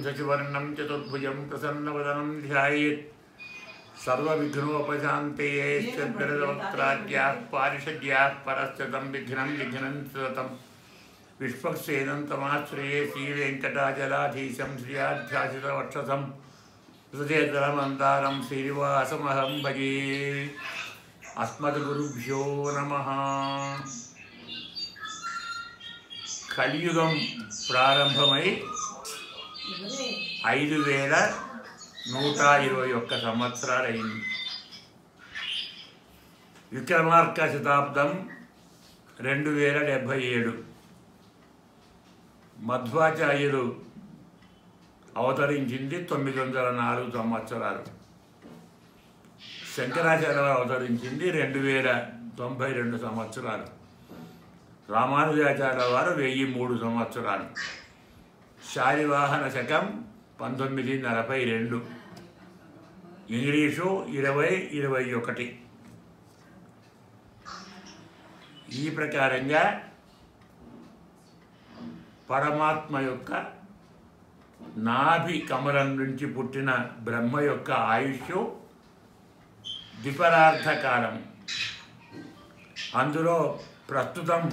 శశివర్ణం చతుర్భుజం ప్రసన్నవదనం ధ్యాయేత్ సర్వవిఘ్నోపశాంతయే శ్రద్ధరవక్త్రాద్యాः పారిషద్యాः పరస్యతం విఘ్నం విఘ్నం సతతం విశ్వక్సేనంతమాశ్రయే శ్రీవేంకటాచలాధీశం శ్రియాధ్యాసితవక్షసం హృదయతరమంతారం శ్రీనివాసమహం భజే అస్మద్గురుభ్యో నమ కలియుగం ప్రారంభమై ఐదు వేల నూట ఇరవై ఒక్క సంవత్సరాలు అయింది విక్రమార్క శతాబ్దం రెండు వేల డెబ్భై ఏడు మధ్వాచార్యులు అవతరించింది తొమ్మిది వందల నాలుగు సంవత్సరాలు శంకరాచార్య అవతరించింది రెండు వేల తొంభై రెండు సంవత్సరాలు రామానుజాచార్య వారు వెయ్యి మూడు సంవత్సరాలు శాలివాహన శకం పంతొమ్మిది నలభై రెండు ఇంగ్లీషు ఇరవై ఇరవై ఒకటి ఈ ప్రకారంగా పరమాత్మ యొక్క నాభి కమలం నుంచి పుట్టిన బ్రహ్మ యొక్క ఆయుష్ ద్విపరార్థ కాలం అందులో ప్రస్తుతం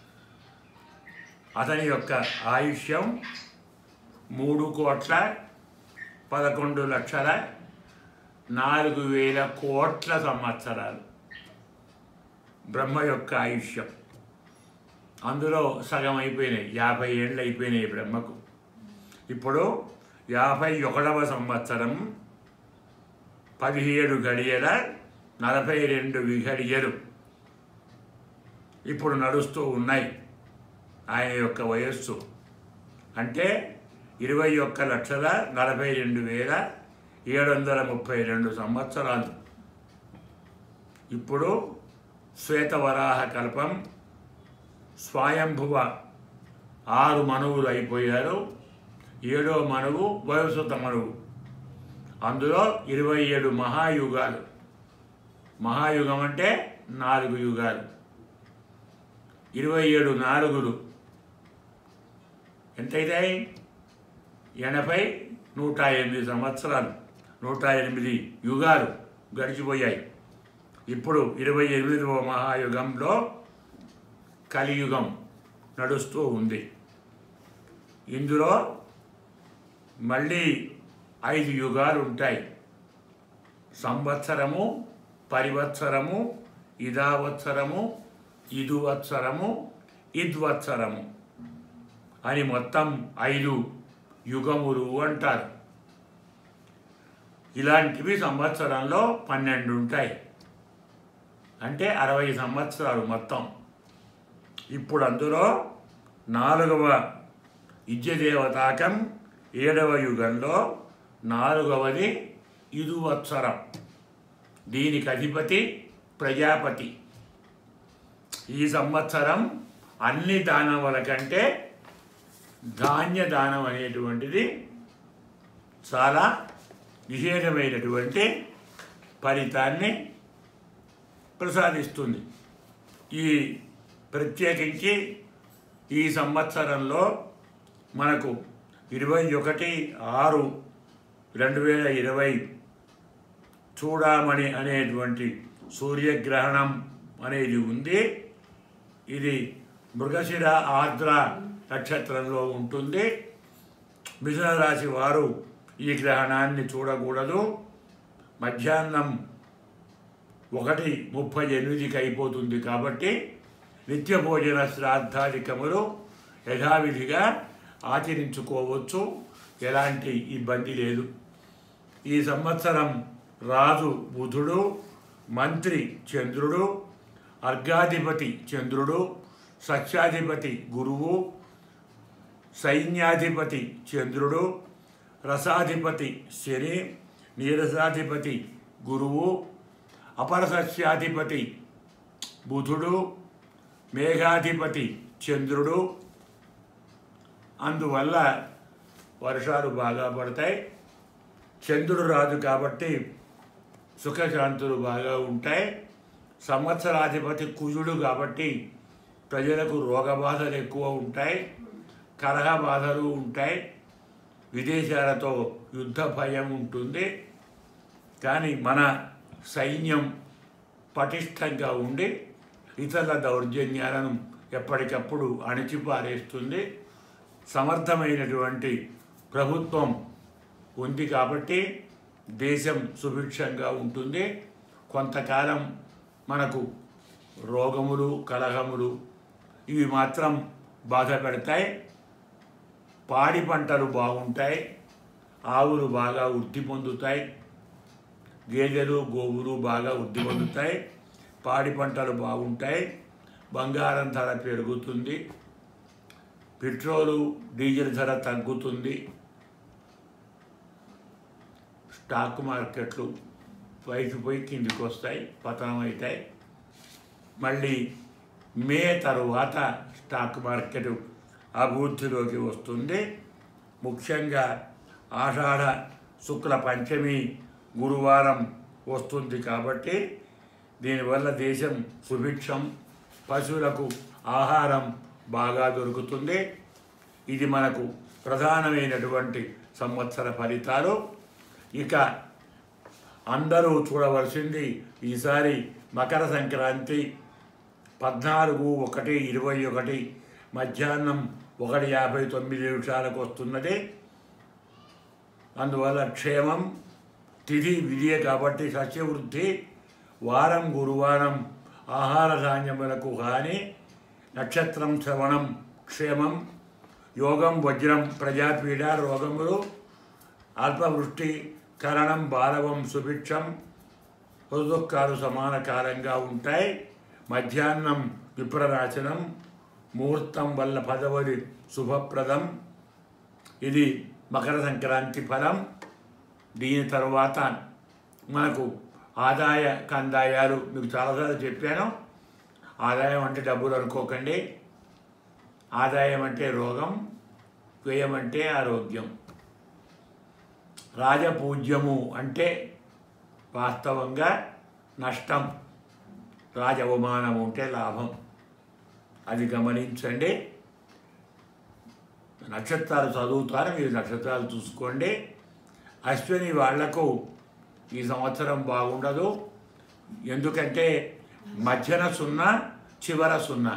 అతని యొక్క ఆయుష్యం మూడు కోట్ల పదకొండు లక్షల నాలుగు వేల కోట్ల సంవత్సరాలు బ్రహ్మ యొక్క ఆయుష్యం అందులో సగం అయిపోయినాయి యాభై ఏళ్ళు అయిపోయినాయి బ్రహ్మకు ఇప్పుడు యాభై ఒకటవ సంవత్సరం పదిహేడు గడియల నలభై రెండు విఘడియలు ఇప్పుడు నడుస్తూ ఉన్నాయి ఆయన యొక్క వయస్సు అంటే ఇరవై ఒక్క లక్షల నలభై రెండు వేల ఏడు వందల ముప్పై రెండు సంవత్సరాలు ఇప్పుడు శ్వేతవరాహ కల్పం స్వయంభువ ఆరు మనువులు అయిపోయారు ఏడో మనువు వయసుత మనువు అందులో ఇరవై ఏడు మహాయుగాలు మహాయుగం అంటే నాలుగు యుగాలు ఇరవై ఏడు నాలుగులు ఎంతైతాయి ఎనభై నూట ఎనిమిది సంవత్సరాలు నూట ఎనిమిది యుగాలు గడిచిపోయాయి ఇప్పుడు ఇరవై ఎనిమిదవ మహాయుగంలో కలియుగం నడుస్తూ ఉంది ఇందులో మళ్ళీ ఐదు యుగాలు ఉంటాయి సంవత్సరము పరివత్సరము ఇదావత్సరము ఇదువత్సరము ఇద్వత్సరము అని మొత్తం ఐదు యుగములు అంటారు ఇలాంటివి సంవత్సరంలో పన్నెండు ఉంటాయి అంటే అరవై సంవత్సరాలు మొత్తం ఇప్పుడు అందులో నాలుగవ ఇజ్యదేవతాకం ఏడవ యుగంలో నాలుగవది ఇదువత్సరం దీనికి అధిపతి ప్రజాపతి ఈ సంవత్సరం అన్ని దానముల కంటే ధాన్య దానం అనేటువంటిది చాలా విశేషమైనటువంటి ఫలితాన్ని ప్రసాదిస్తుంది ఈ ప్రత్యేకించి ఈ సంవత్సరంలో మనకు ఇరవై ఒకటి ఆరు రెండు వేల ఇరవై చూడమణి అనేటువంటి సూర్యగ్రహణం అనేది ఉంది ఇది మృగశిర ఆర్ద్ర నక్షత్రంలో ఉంటుంది మిథున రాశి వారు ఈ గ్రహణాన్ని చూడకూడదు మధ్యాహ్నం ఒకటి ముప్పై ఎనిమిదికి అయిపోతుంది కాబట్టి నిత్య భోజన శ్రాద్ధాధికములు యథావిధిగా ఆచరించుకోవచ్చు ఎలాంటి ఇబ్బంది లేదు ఈ సంవత్సరం రాజు బుధుడు మంత్రి చంద్రుడు అర్ఘాధిపతి చంద్రుడు సత్యాధిపతి గురువు సైన్యాధిపతి చంద్రుడు రసాధిపతి శని నీరసాధిపతి గురువు అపర సస్యాధిపతి బుధుడు మేఘాధిపతి చంద్రుడు అందువల్ల వర్షాలు బాగా పడతాయి చంద్రుడు రాజు కాబట్టి సుఖశాంతులు బాగా ఉంటాయి సంవత్సరాధిపతి కుజుడు కాబట్టి ప్రజలకు రోగ బాధలు ఎక్కువ ఉంటాయి కలహ బాధలు ఉంటాయి విదేశాలతో యుద్ధ భయం ఉంటుంది కానీ మన సైన్యం పటిష్టంగా ఉండి ఇతరుల దౌర్జన్యాలను ఎప్పటికప్పుడు అణిచిపారేస్తుంది సమర్థమైనటువంటి ప్రభుత్వం ఉంది కాబట్టి దేశం సుభిక్షంగా ఉంటుంది కొంతకాలం మనకు రోగములు కలహములు ఇవి మాత్రం బాధ పెడతాయి పాడి పంటలు బాగుంటాయి ఆవులు బాగా వృద్ధి పొందుతాయి గేదెలు గోవులు బాగా వృద్ధి పొందుతాయి పాడి పంటలు బాగుంటాయి బంగారం ధర పెరుగుతుంది పెట్రోలు డీజిల్ ధర తగ్గుతుంది స్టాక్ మార్కెట్లు పైకి పోయి కిందికి వస్తాయి పతనం అవుతాయి మళ్ళీ మే తరువాత స్టాక్ మార్కెట్ అభివృద్ధిలోకి వస్తుంది ముఖ్యంగా ఆషాఢ శుక్ల పంచమి గురువారం వస్తుంది కాబట్టి దీనివల్ల దేశం సుభిక్షం పశువులకు ఆహారం బాగా దొరుకుతుంది ఇది మనకు ప్రధానమైనటువంటి సంవత్సర ఫలితాలు ఇక అందరూ చూడవలసింది ఈసారి మకర సంక్రాంతి పద్నాలుగు ఒకటి ఇరవై ఒకటి మధ్యాహ్నం ఒకటి యాభై తొమ్మిది నిమిషాలకు వస్తున్నది అందువల్ల క్షేమం తిథి విధియే కాబట్టి సస్యవృద్ధి వారం గురువారం ఆహార ధాన్యములకు కానీ నక్షత్రం శ్రవణం క్షేమం యోగం వజ్రం ప్రజాపీడ రోగములు అల్పవృష్టి కరణం బాలవం సుభిక్షం దుఃఖాలు సమాన కాలంగా ఉంటాయి మధ్యాహ్నం విప్రరాచనం ముహూర్తం వల్ల పదవది శుభప్రదం ఇది మకర సంక్రాంతి ఫలం దీని తర్వాత మనకు ఆదాయ కందాయాలు మీకు చాలాసార్లు చెప్పాను ఆదాయం అంటే డబ్బులు అనుకోకండి ఆదాయం అంటే రోగం వ్యయం అంటే ఆరోగ్యం రాజపూజ్యము అంటే వాస్తవంగా నష్టం రాజ అవమానం ఉంటే లాభం అది గమనించండి నక్షత్రాలు చదువుతారు మీరు నక్షత్రాలు చూసుకోండి అశ్విని వాళ్లకు ఈ సంవత్సరం బాగుండదు ఎందుకంటే మధ్యన సున్నా చివర సున్నా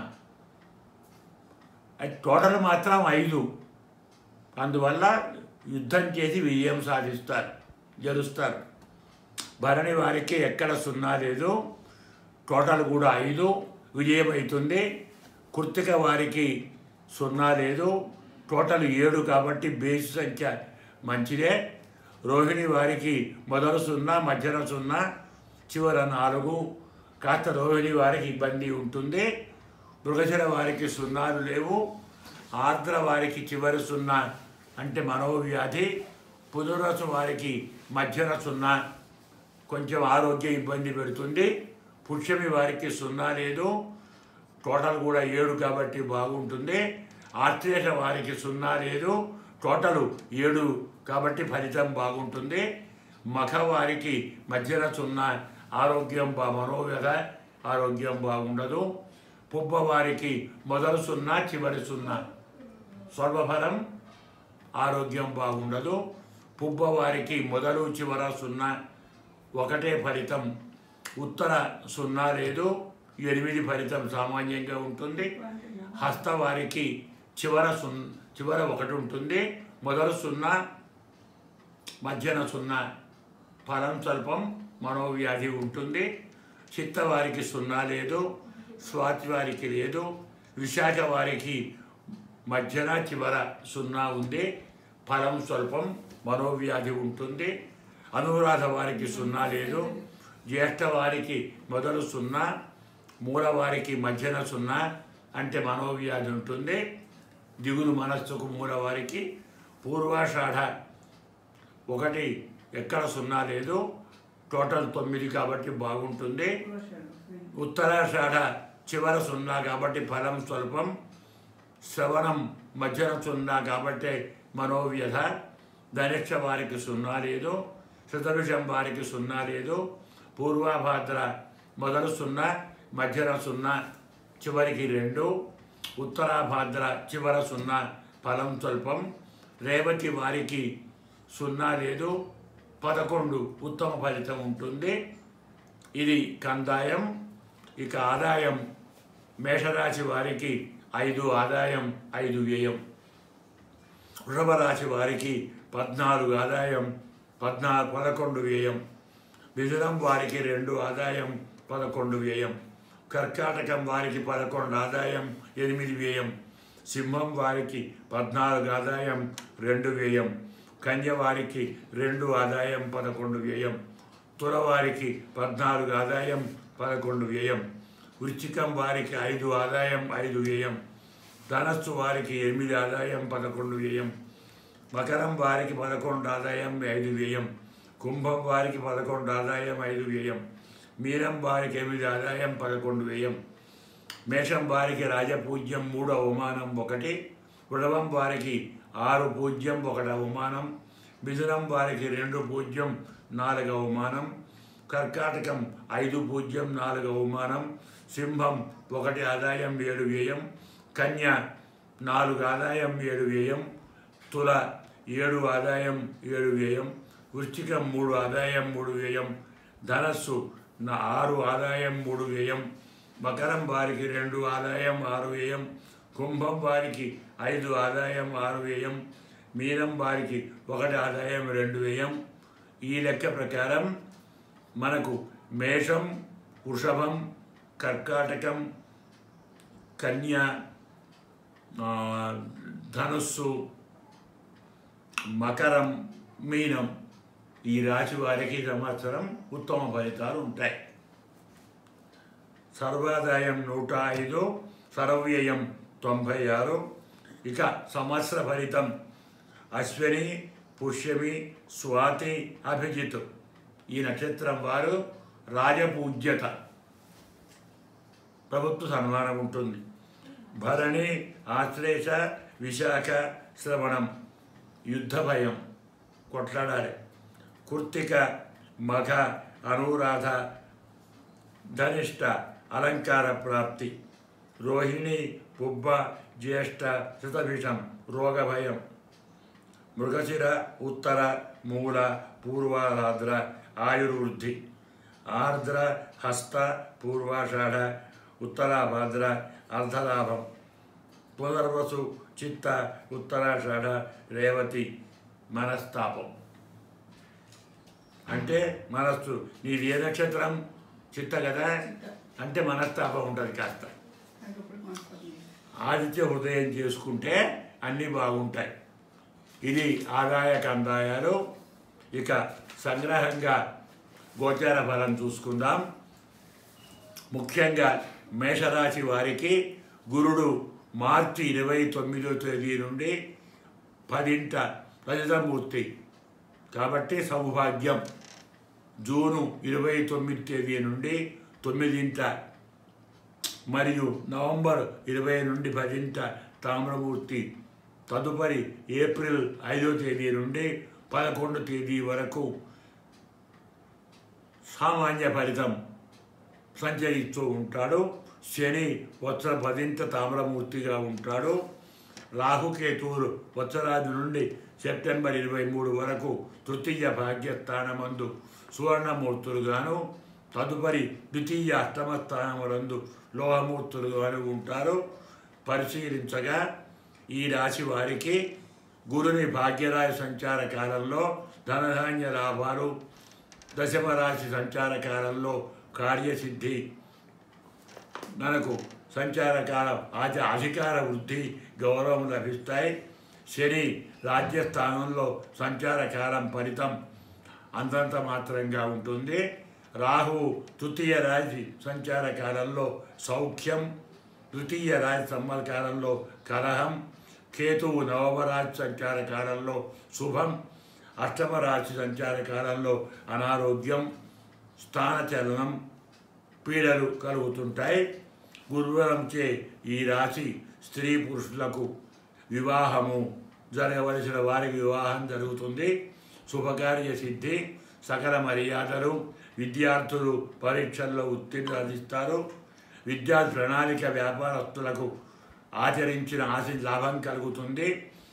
అది టోటల్ మాత్రం ఐదు అందువల్ల యుద్ధం చేసి విజయం సాధిస్తారు గెలుస్తారు భరణి వారికి ఎక్కడ సున్నా లేదు టోటల్ కూడా ఐదు విజయం అవుతుంది కృతిక వారికి సున్నా లేదు టోటల్ ఏడు కాబట్టి బేసి సంఖ్య మంచిదే రోహిణి వారికి మొదలు సున్నా మధ్యన సున్నా చివర నాలుగు కాస్త రోహిణి వారికి ఇబ్బంది ఉంటుంది మృగశిర వారికి సున్నాలు లేవు ఆర్ద్ర వారికి చివరి సున్నా అంటే మనోవ్యాధి పునరసు వారికి మధ్యన సున్నా కొంచెం ఆరోగ్య ఇబ్బంది పెడుతుంది పుష్యమి వారికి సున్నా లేదు టోటల్ కూడా ఏడు కాబట్టి బాగుంటుంది ఆశ్లేష వారికి సున్నా లేదు టోటల్ ఏడు కాబట్టి ఫలితం బాగుంటుంది మఖ వారికి మధ్యన సున్నా ఆరోగ్యం బా మనోవ్యధ ఆరోగ్యం బాగుండదు పుబ్బ వారికి మొదలు సున్నా చివరి సున్నా స్వల్పఫలం ఆరోగ్యం బాగుండదు పుబ్బ వారికి మొదలు చివర సున్నా ఒకటే ఫలితం ఉత్తర సున్నా లేదు ఎనిమిది ఫలితం సామాన్యంగా ఉంటుంది హస్త వారికి చివర సున్ చివర ఒకటి ఉంటుంది మొదలు సున్నా మధ్యన సున్నా ఫలం స్వల్పం మనోవ్యాధి ఉంటుంది చిత్త వారికి సున్నా లేదు స్వాతి వారికి లేదు విశాఖ వారికి మధ్యన చివర సున్నా ఉంది ఫలం స్వల్పం మనోవ్యాధి ఉంటుంది అనురాధ వారికి సున్నా లేదు జ్యేష్ఠ వారికి మొదలు సున్నా మూల వారికి మధ్యన సున్నా అంటే మనోవ్యాధి ఉంటుంది దిగులు మనస్సుకు మూల వారికి పూర్వాషాఢ ఒకటి ఎక్కడ సున్నా లేదు టోటల్ తొమ్మిది కాబట్టి బాగుంటుంది ఉత్తరాషాఢ చివర సున్నా కాబట్టి ఫలం స్వల్పం శ్రవణం మధ్యన సున్నా కాబట్టి మనోవ్యధ ధనిష్ట వారికి సున్నా లేదు శతభిషం వారికి సున్నా లేదు పూర్వాభాద్ర మొదలు సున్నా మధ్యన సున్నా చివరికి రెండు ఉత్తరాభాద్ర చివర సున్నా ఫలం స్వల్పం రేవతి వారికి సున్నా లేదు పదకొండు ఉత్తమ ఫలితం ఉంటుంది ఇది కందాయం ఇక ఆదాయం మేషరాశి వారికి ఐదు ఆదాయం ఐదు వ్యయం వృషభ రాశి వారికి పద్నాలుగు ఆదాయం పద్నా పదకొండు వ్యయం మిథునం వారికి రెండు ఆదాయం పదకొండు వ్యయం కర్కాటకం వారికి పదకొండు ఆదాయం ఎనిమిది వ్యయం సింహం వారికి పద్నాలుగు ఆదాయం రెండు వ్యయం కన్య వారికి రెండు ఆదాయం పదకొండు వ్యయం తుల వారికి పద్నాలుగు ఆదాయం పదకొండు వ్యయం వృశ్చికం వారికి ఐదు ఆదాయం ఐదు వ్యయం ధనస్సు వారికి ఎనిమిది ఆదాయం పదకొండు వ్యయం మకరం వారికి పదకొండు ఆదాయం ఐదు వ్యయం కుంభం వారికి పదకొండు ఆదాయం ఐదు వ్యయం మీనం వారికి ఎనిమిది ఆదాయం పదకొండు వ్యయం మేషం వారికి రాజపూజ్యం మూడు అవమానం ఒకటి వృడవం వారికి ఆరు పూజ్యం ఒకటి అవమానం మిథునం వారికి రెండు పూజ్యం నాలుగు అవమానం కర్కాటకం ఐదు పూజ్యం నాలుగు అవమానం సింహం ఒకటి ఆదాయం ఏడు వ్యయం కన్య నాలుగు ఆదాయం ఏడు వ్యయం తుల ఏడు ఆదాయం ఏడు వ్యయం వృశ్చికం మూడు ఆదాయం మూడు వ్యయం ధనస్సు నా ఆరు ఆదాయం మూడు వ్యయం మకరం వారికి రెండు ఆదాయం ఆరు వ్యయం కుంభం వారికి ఐదు ఆదాయం ఆరు వ్యయం మీనం వారికి ఒకటి ఆదాయం రెండు వ్యయం ఈ లెక్క ప్రకారం మనకు మేషం వృషభం కర్కాటకం కన్య ఆ, ధనుస్సు మకరం మీనం ఈ రాశి వారికి ఈ సంవత్సరం ఉత్తమ ఫలితాలు ఉంటాయి సర్వాదాయం నూట ఐదు సర్వ్యయం తొంభై ఆరు ఇక సంవత్సర ఫలితం అశ్విని పుష్యమి స్వాతి అభిజిత్ ఈ నక్షత్రం వారు రాజపూజ్యత ప్రభుత్వ సన్మానం ఉంటుంది భరణి ఆశ్లేష విశాఖ శ్రవణం యుద్ధ భయం కొట్లాడాలి కుర్తిక మఘ అనురాధ ధనిష్ట అలంకార ప్రాప్తి రోహిణి పుబ్బ జ్యేష్ఠ శతభిషం రోగభయం మృగశిర ఉత్తర మూల పూర్వారాద్ర ఆయుర్వృద్ధి ఆర్ద్ర హస్త పూర్వాషాఢ ఉత్తరాభాద్ర అర్ధలాభం పునర్వసు చిత్త ఉత్తరాషాఢ రేవతి మనస్తాపం అంటే మనస్సు నీది ఏ నక్షత్రం చిత్త కదా అంటే మనస్తాపం ఉంటుంది కాస్త ఆదిత్య హృదయం చేసుకుంటే అన్నీ బాగుంటాయి ఇది ఆదాయ కందాయాలు ఇక సంగ్రహంగా గోచార ఫలం చూసుకుందాం ముఖ్యంగా మేషరాశి వారికి గురుడు మార్చి ఇరవై తొమ్మిదో తేదీ నుండి పదింట రజతమూర్తి కాబట్టి సౌభాగ్యం జూను ఇరవై తొమ్మిది తేదీ నుండి తొమ్మిదింట మరియు నవంబర్ ఇరవై నుండి పదింట తామ్రమూర్తి తదుపరి ఏప్రిల్ ఐదో తేదీ నుండి పదకొండు తేదీ వరకు సామాన్య ఫలితం సంచరిస్తూ ఉంటాడు శని వత్సర పదింత తామ్రమూర్తిగా ఉంటాడు రాహుకేతువులు వత్సరాజు నుండి సెప్టెంబర్ ఇరవై మూడు వరకు తృతీయ భాగ్యస్థానమందు సువర్ణమూర్తులుగాను తదుపరి ద్వితీయ అష్టమ స్థానములందు లోహమూర్తులుగాను ఉంటారు పరిశీలించగా ఈ రాశి వారికి గురుని భాగ్యరాయ సంచార కాలంలో ధనధాన్య లాభాలు దశమ రాశి సంచార కాలంలో కార్యసిద్ధి మనకు సంచార కాలం ఆచ అధికార వృద్ధి గౌరవం లభిస్తాయి శని రాజ్యస్థానంలో సంచార కాలం ఫలితం అంతంత మాత్రంగా ఉంటుంది రాహువు తృతీయ రాశి సంచార కాలంలో సౌఖ్యం తృతీయ రాశి సంవత్సరంలో కలహం కేతువు నవమరాశి సంచార కాలంలో శుభం అష్టమ రాశి సంచార కాలంలో అనారోగ్యం స్థానచలనం పీడలు కలుగుతుంటాయి గురువరంచే ఈ రాశి స్త్రీ పురుషులకు వివాహము జరగవలసిన వారికి వివాహం జరుగుతుంది శుభకార్య సిద్ధి సకల మర్యాదలు విద్యార్థులు పరీక్షల్లో ఉత్తీర్ణత సాధిస్తారు విద్యా ప్రణాళిక వ్యాపారస్తులకు ఆచరించిన ఆశ లాభం కలుగుతుంది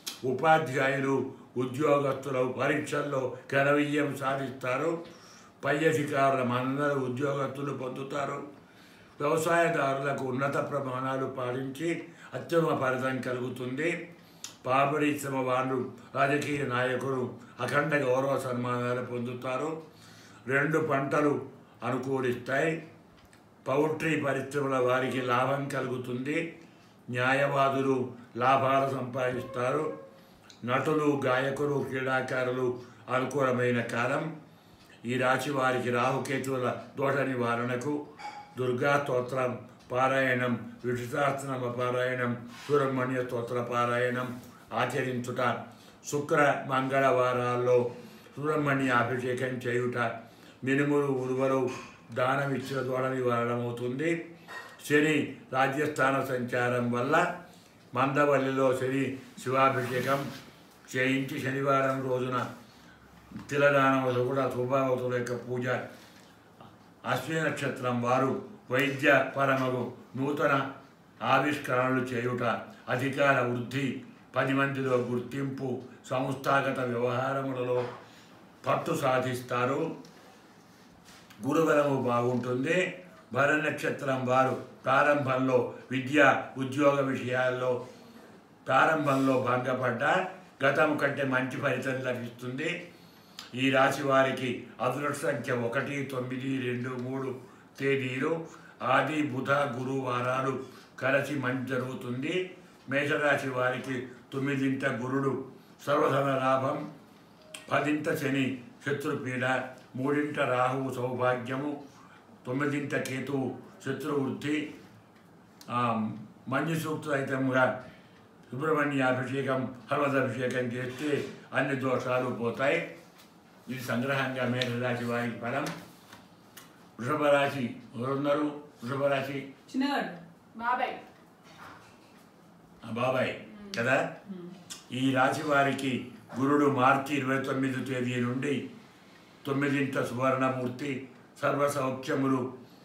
ఉపాధ్యాయులు ఉద్యోగస్తులు పరీక్షల్లో ఘన విజయం సాధిస్తారు పై అధికారుల మన్నలు ఉద్యోగస్తులు పొందుతారు వ్యవసాయదారులకు ఉన్నత ప్రమాణాలు పాటించి అత్యుమ ఫలితం కలుగుతుంది పాపరిశ్రమ వాళ్ళు రాజకీయ నాయకులు అఖండ గౌరవ సన్మానాలు పొందుతారు రెండు పంటలు అనుకూలిస్తాయి పౌల్ట్రీ పరిశ్రమల వారికి లాభం కలుగుతుంది న్యాయవాదులు లాభాలు సంపాదిస్తారు నటులు గాయకులు క్రీడాకారులు అనుకూలమైన కాలం ఈ రాశి వారికి రాహుకేతువుల దోష నివారణకు దుర్గా స్తోత్రం పారాయణం విష్ణుసహస్రనామ పారాయణం సుబ్రహ్మణ్య స్తోత్ర పారాయణం ఆచరించుట శుక్ర మంగళవారాల్లో సుబ్రహ్మణ్య అభిషేకం చేయుట మినుములు ఉలువలు దానం ఇచ్చిన దోడ నివారణమవుతుంది శని రాజ్యస్థాన సంచారం వల్ల మందవల్లిలో శని శివాభిషేకం చేయించి శనివారం రోజున తిలదానం వల్ల కూడా శుభావతుల యొక్క పూజ అశ్విని నక్షత్రం వారు వైద్య పరమగు నూతన ఆవిష్కరణలు చేయుట అధికార వృద్ధి పది మందిలో గుర్తింపు సంస్థాగత వ్యవహారములలో పట్టు సాధిస్తారు గురుబలము బాగుంటుంది భర నక్షత్రం వారు ప్రారంభంలో విద్య ఉద్యోగ విషయాల్లో ప్రారంభంలో భంగపడ్డ గతం కంటే మంచి ఫలితం లభిస్తుంది ఈ రాశి వారికి అదృష్ట సంఖ్య ఒకటి తొమ్మిది రెండు మూడు తేదీలు ఆది బుధ గురు వారాలు కలిసి మంచి జరుగుతుంది మేషరాశి వారికి తొమ్మిదింట గురుడు సర్వధన లాభం పదింట శని శత్రుపీడ మూడింట రాహువు సౌభాగ్యము తొమ్మిదింట కేతువు శత్రువృద్ధి ఆ, మంజు సూక్తరహితంగా సుబ్రహ్మణ్య అభిషేకం హనుమదభిషేకం చేస్తే అన్ని దోషాలు పోతాయి ఇది సంగ్రహంగా మేఘరాశి వారికి ఫలం వృషభ రాశి ఎవరున్నారు వృషభ రాశి చిన్నగాడు బాబాయ్ ఆ బాబాయ్ కదా ఈ రాశి వారికి గురుడు మార్చి ఇరవై తొమ్మిది తేదీ నుండి తొమ్మిదింట సువర్ణమూర్తి సర్వ సౌఖ్యములు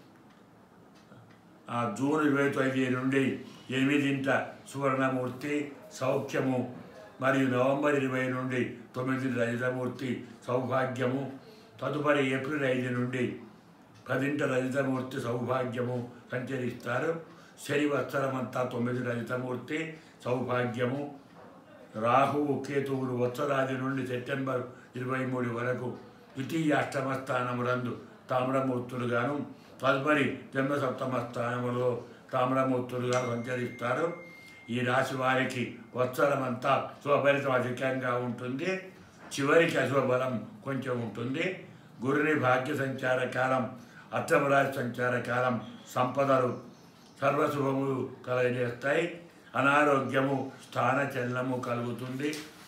ఆ జూన్ ఇరవై తొమ్మిది నుండి ఎనిమిదింట సువర్ణమూర్తి సౌఖ్యము మరియు నవంబర్ ఇరవై నుండి తొమ్మిది రజితమూర్తి సౌభాగ్యము తదుపరి ఏప్రిల్ ఐదు నుండి పదింట రజితమూర్తి సౌభాగ్యము సంచరిస్తారు శని వత్సరమంతా తొమ్మిది రజితమూర్తి సౌభాగ్యము రాహువు కేతువులు వత్సరాది నుండి సెప్టెంబర్ ఇరవై మూడు వరకు ద్వితీయ అష్టమ స్థానములందు తామ్రమూర్తులుగాను తదుపరి జన్మ సప్తమ స్థానములో తామ్రమూర్తులుగా సంచరిస్తారు ఈ రాశి వారికి వత్సరమంతా శుభఫలితం అధికంగా ఉంటుంది చివరికి అశుభబలం కొంచెం ఉంటుంది గురుని భాగ్య సంచార కాలం అష్టమరాజు సంచార కాలం సంపదలు సర్వశుభములు కలగజేస్తాయి అనారోగ్యము స్థాన చలనము కలుగుతుంది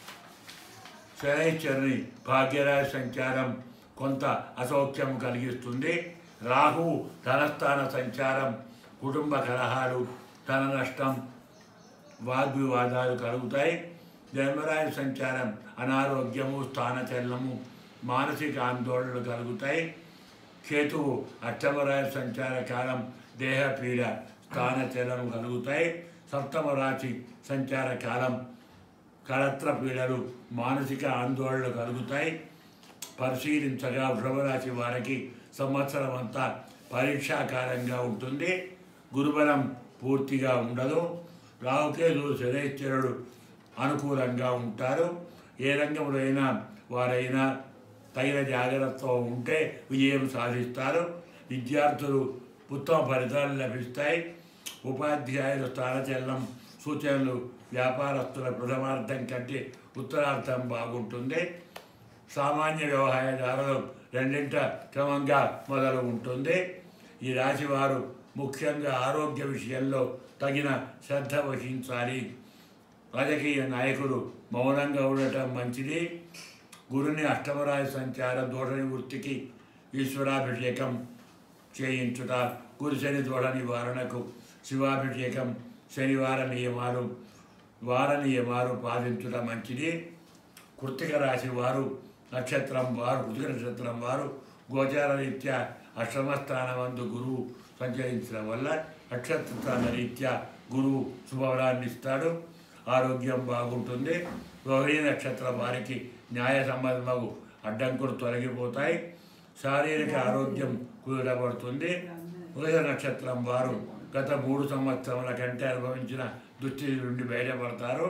శనైశ్వరుని భాగ్యరాజ సంచారం కొంత అసౌఖ్యం కలిగిస్తుంది రాహు ధనస్థాన సంచారం కుటుంబ కలహాలు ధన నష్టం వాగ్వివాదాలు కలుగుతాయి జన్మరాజు సంచారం అనారోగ్యము స్థానచలనము మానసిక ఆందోళనలు కలుగుతాయి కేతువు అష్టమరాజు సంచార కాలం దేహపీడ స్థానచలనం కలుగుతాయి సప్తమ రాశి సంచార కాలం కళత్ర పీడలు మానసిక ఆందోళనలు కలుగుతాయి పరిశీలించగా వృషభరాశి వారికి సంవత్సరం అంతా పరీక్షాకాలంగా ఉంటుంది గురుబలం పూర్తిగా ఉండదు రాహుకేతుడు శనైశ్వరుడు అనుకూలంగా ఉంటారు ఏ రంగంలో అయినా వారైనా తగిన జాగ్రత్తతో ఉంటే విజయం సాధిస్తారు విద్యార్థులు ఉత్తమ ఫలితాలు లభిస్తాయి ఉపాధ్యాయుల స్థానచలనం సూచనలు వ్యాపారస్తుల ప్రథమార్థం కంటే ఉత్తరార్థం బాగుంటుంది సామాన్య వ్యవహారదారులు రెండింట క్రమంగా మొదలు ఉంటుంది ఈ రాశివారు ముఖ్యంగా ఆరోగ్య విషయంలో తగిన శ్రద్ధ వహించాలి రాజకీయ నాయకులు మౌనంగా ఉండటం మంచిది గురుని అష్టమరాజు సంచార దోష నివృత్తికి ఈశ్వరాభిషేకం చేయించుట గురు శని దోష నివారణకు శివాభిషేకం శనివార నియమాలు వార నియమాలు పాటించుట మంచిది కృతిక రాశి వారు నక్షత్రం వారు కృతిక నక్షత్రం వారు గోచార రీత్యా అష్టమ స్థానమందు గురువు సంచరించడం వల్ల నక్షత్ర స్థాన రీత్యా గురువు శుభఫలాన్ని ఇస్తాడు ఆరోగ్యం బాగుంటుంది రోహిణి నక్షత్రం వారికి న్యాయ సంబంధము అడ్డంకులు తొలగిపోతాయి శారీరక ఆరోగ్యం కుదరబడుతుంది మృగ నక్షత్రం వారు గత మూడు సంవత్సరముల కంటే అనుభవించిన దుస్థితి నుండి బయటపడతారు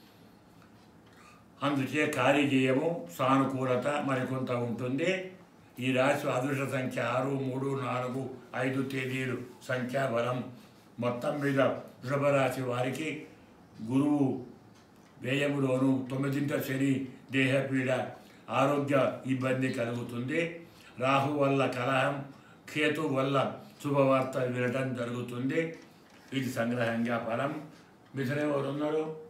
అందుచే కార్యజయము సానుకూలత మరికొంత ఉంటుంది ఈ రాశి అదృష్ట సంఖ్య ఆరు మూడు నాలుగు ఐదు తేదీలు సంఖ్యాబలం మొత్తం మీద వృషభ రాశి వారికి గురువు వ్యయములోను తొమ్మిదింట శని దేహపీడ ఆరోగ్య ఇబ్బంది కలుగుతుంది రాహు వల్ల కలహం కేతు వల్ల శుభవార్త వినటం జరుగుతుంది ఇది సంగ్రహంగా ఫలం మిథున ఎవరు ఉన్నారు